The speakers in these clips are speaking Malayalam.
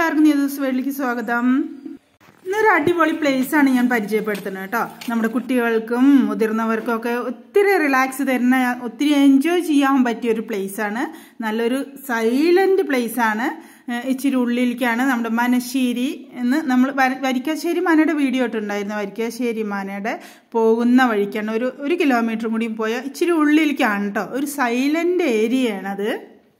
എല്ലാവർക്കും ന്യൂസ് വേൾഡിലേക്ക് സ്വാഗതം ഇന്നൊരു അടിപൊളി പ്ലേസ് ആണ് ഞാൻ പരിചയപ്പെടുത്തുന്നത് കേട്ടോ നമ്മുടെ കുട്ടികൾക്കും മുതിർന്നവർക്കും ഒക്കെ ഒത്തിരി റിലാക്സ് തരുന്ന ഒത്തിരി എൻജോയ് ചെയ്യാൻ പറ്റിയ ഒരു പ്ലേസ് ആണ് നല്ലൊരു സൈലന്റ് പ്ലേസ് ആണ് ഏഹ് ഇച്ചിരി ഉള്ളിലേക്കാണ് നമ്മുടെ മനശ്ശേരി എന്ന് നമ്മൾ വര- വരിക്കാശ്ശേരി മനയുടെ വീഡിയോ ഇട്ടുണ്ടായിരുന്നു വരിക്കാശ്ശേരി മനയുടെ പോകുന്ന വഴിക്കാണ് ഒരു ഒരു കിലോമീറ്റർ കൂടി പോയാൽ ഇച്ചിരി ഉള്ളിലേക്കാണ് കേട്ടോ ഒരു സൈലന്റ് ഏരിയയാണത്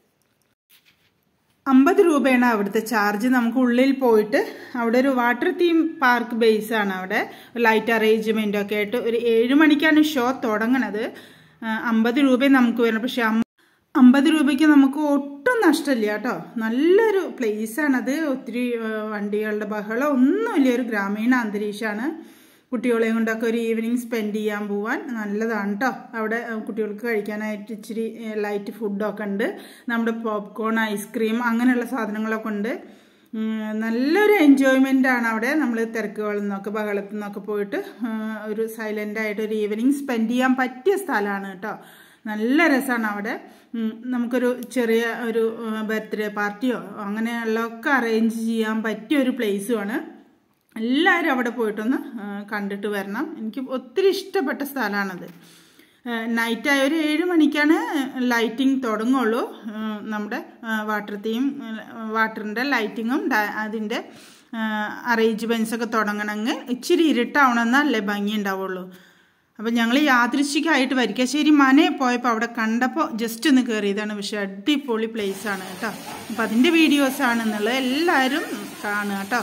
അമ്പത് രൂപയാണ് അവിടുത്തെ ചാർജ് നമുക്ക് ഉള്ളിൽ പോയിട്ട് അവിടെ ഒരു വാട്ടർ തീം പാർക്ക് ബേസ് ആണ് അവിടെ ലൈറ്റ് അറേഞ്ച്മെന്റ് ഒക്കെ ആയിട്ട് ഒരു ഏഴ് മണിക്കാണ് ഷോ തുടങ്ങണത് അമ്പത് രൂപ നമുക്ക് വരണം പക്ഷെ അമ്പ- അമ്പത് രൂപയ്ക്ക് നമുക്ക് ഒട്ടും നഷ്ടമില്ല കേട്ടോ നല്ലൊരു പ്ലേസ് ആണത് ഒത്തിരി ആ, വണ്ടികളുടെ ബഹളം ഒന്നുമില്ല ഒരു ഗ്രാമീണ അന്തരീക്ഷമാണ് കുട്ടികളെയും കൊണ്ടൊക്കെ ഒരു ഈവനിങ് സ്പെൻഡ് ചെയ്യാൻ പോവാൻ നല്ലതാണ് കേട്ടോ അവിടെ ആ, കുട്ടികൾക്ക് കഴിക്കാനായിട്ട് ഇച്ചിരി ഏ, ലൈറ്റ് ഫുഡൊക്കെ ഉണ്ട് നമ്മുടെ പോപ്കോൺ ഐസ്ക്രീം അങ്ങനെയുള്ള സാധനങ്ങളൊക്കെ ഉണ്ട് ഉം, നല്ലൊരു എൻജോയ്മെൻ്റ് ആണ് അവിടെ നമ്മൾ തിരക്കുകളിൽ നിന്നൊക്കെ ബഹളത്തിൽ നിന്നൊക്കെ പോയിട്ട് ആ, ഒരു സൈലൻ്റ് ആയിട്ട് ഒരു ഈവനിങ് സ്പെൻഡ് ചെയ്യാൻ പറ്റിയ സ്ഥലമാണ് കേട്ടോ നല്ല രസമാണ് അവിടെ ഉം, നമുക്കൊരു ചെറിയ ഒരു ബർത്ത്ഡേ പാർട്ടിയോ അങ്ങനെയുള്ളതൊക്കെ അറേഞ്ച് ചെയ്യാൻ പറ്റിയ ഒരു പ്ലേസുമാണ് എല്ലാവരും അവിടെ പോയിട്ടൊന്ന് ആ, കണ്ടിട്ട് വരണം എനിക്ക് ഒത്തിരി ഇഷ്ടപ്പെട്ട സ്ഥലമാണത് നൈറ്റ് ആയ ഒരു ഏഴ് മണിക്കാണ് ലൈറ്റിംഗ് തുടങ്ങുള്ളൂ ആ, നമ്മുടെ വാട്ടർ തീം വാട്ടറിൻ്റെ ലൈറ്റിങ്ങും അതിൻ്റെ അറേഞ്ച്മെൻറ്റ്സ് ഒക്കെ തുടങ്ങണമെങ്കിൽ ഇച്ചിരി ഇരുട്ടാവണമെന്നല്ലേ ഭംഗി ഉണ്ടാവുള്ളൂ അപ്പം ഞങ്ങൾ യാദൃശ്ചികമായിട്ട് വരിക്കാശ്ശേരി മനെ പോയപ്പോൾ അവിടെ കണ്ടപ്പോൾ ജസ്റ്റ് ഒന്ന് കയറിയതാണ് പക്ഷെ അടിപൊളി place ആണ് കേട്ടോ അപ്പം അതിൻ്റെ വീഡിയോസാണെന്നുള്ളത് എല്ലാവരും കാണുക കേട്ടോ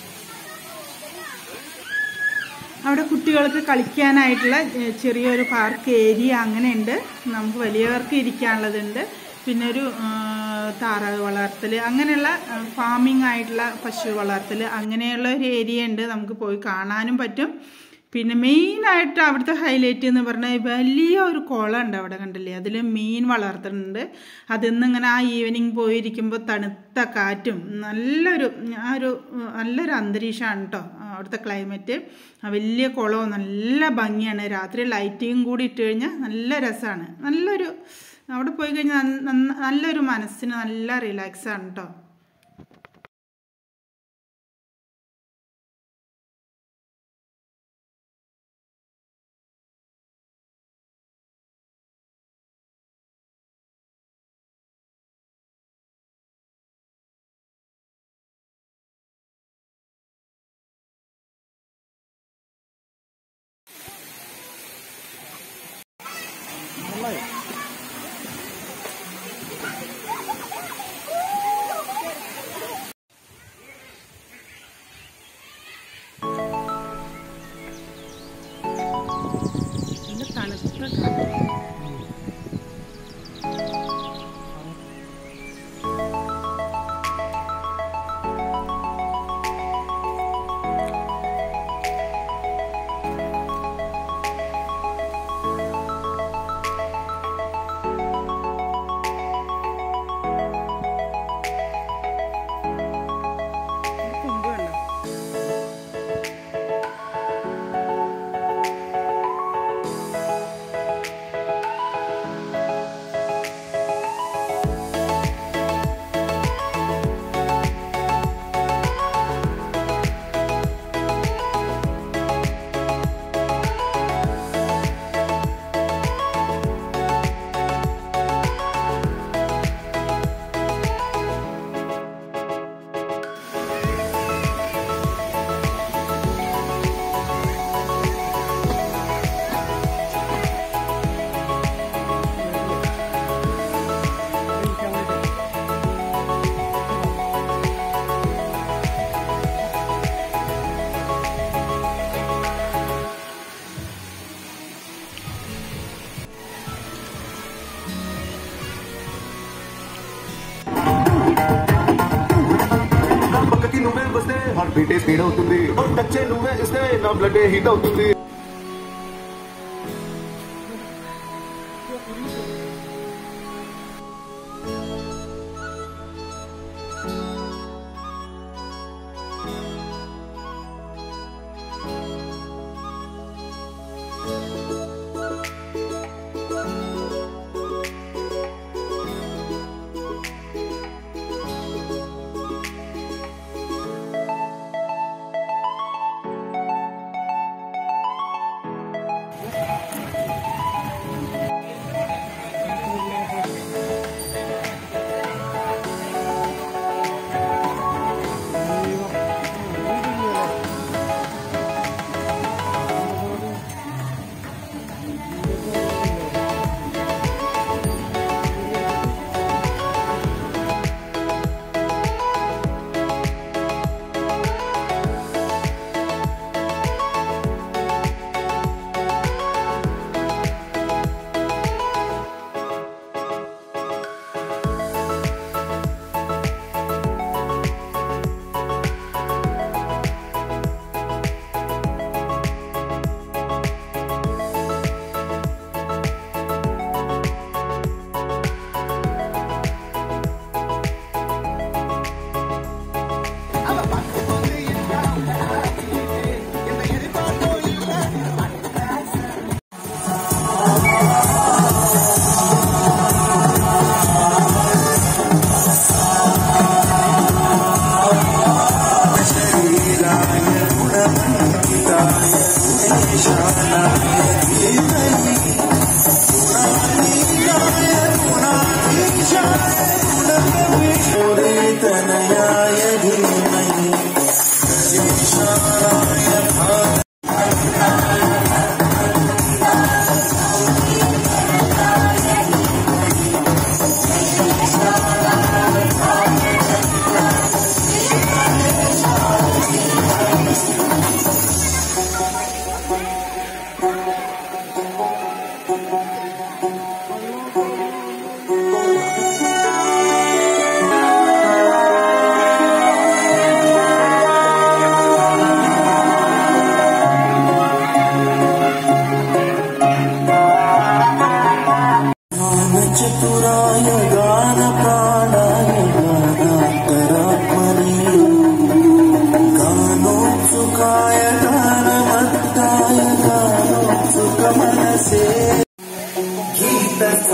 അവിടെ കുട്ടികൾക്ക് കളിക്കാനായിട്ടുള്ള ഏഹ്, ചെറിയൊരു പാർക്ക് ഏരിയ അങ്ങനെയുണ്ട് നമുക്ക് വലിയവർക്ക് ഇരിക്കാനുള്ളതുണ്ട് പിന്നെ ഒരു ഏഹ്, താറാവ് വളർത്തൽ അങ്ങനെയുള്ള ഫാമിംഗ് ആയിട്ടുള്ള പശു വളർത്തൽ അങ്ങനെയുള്ള ഒരു ഏരിയ ഉണ്ട് നമുക്ക് പോയി കാണാനും പറ്റും പിന്നെ മെയിനായിട്ട് അവിടുത്തെ ഹൈലൈറ്റ് എന്ന് പറഞ്ഞാൽ വലിയ ഒരു കുളം ഉണ്ട് അവിടെ കണ്ടില്ലേ അതിൽ മീൻ വളർത്തുന്നുണ്ട് അതിൽ നിന്ന് ഇങ്ങനെ ആ ഈവനിങ് പോയിരിക്കുമ്പോൾ തണുത്ത കാറ്റും നല്ലൊരു ആ ഒരു ഉം, നല്ലൊരു അന്തരീക്ഷമാണ് കേട്ടോ അവിടുത്തെ ക്ലൈമറ്റ് ആ വലിയ കുളവും നല്ല ഭംഗിയാണ് രാത്രി ലൈറ്റിങ്ങും കൂടി ഇട്ട് കഴിഞ്ഞാൽ നല്ല രസമാണ് നല്ലൊരു അവിടെ പോയി കഴിഞ്ഞാൽ നന്ന- നന്ന- നല്ലൊരു മനസ്സിന് നല്ല റിലാക്സ് ആണ് കേട്ടോ നല്ല തണുത്ത കാറ്റ് കൊമ്പ് കണ്ടോ పక్కకి నువ్వే వస్తే హార్ట్ బీటే స్పీడ్ అవుతుంది టచ్ నువ్వే ఇస్తే నా బ్లడ్ హీట్ అవుతుంది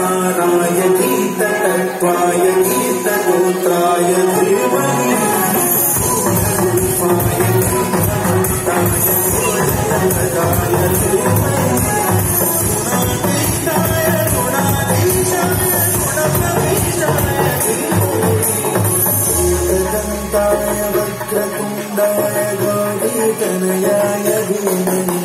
कुमाराय गीततत्त्वाय गीतगोत्राय धीमहि दन्ताय वक्रतुण्डाय गौरीतनयाय धीमहि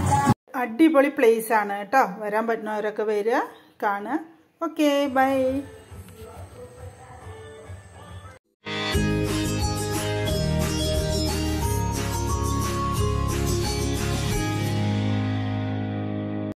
അടിപൊളി പ്ലേസ് ആണ് കേട്ടോ വരാൻ പറ്റുന്നവരൊക്കെ വരിക കാണുക ഓക്കെ ബൈ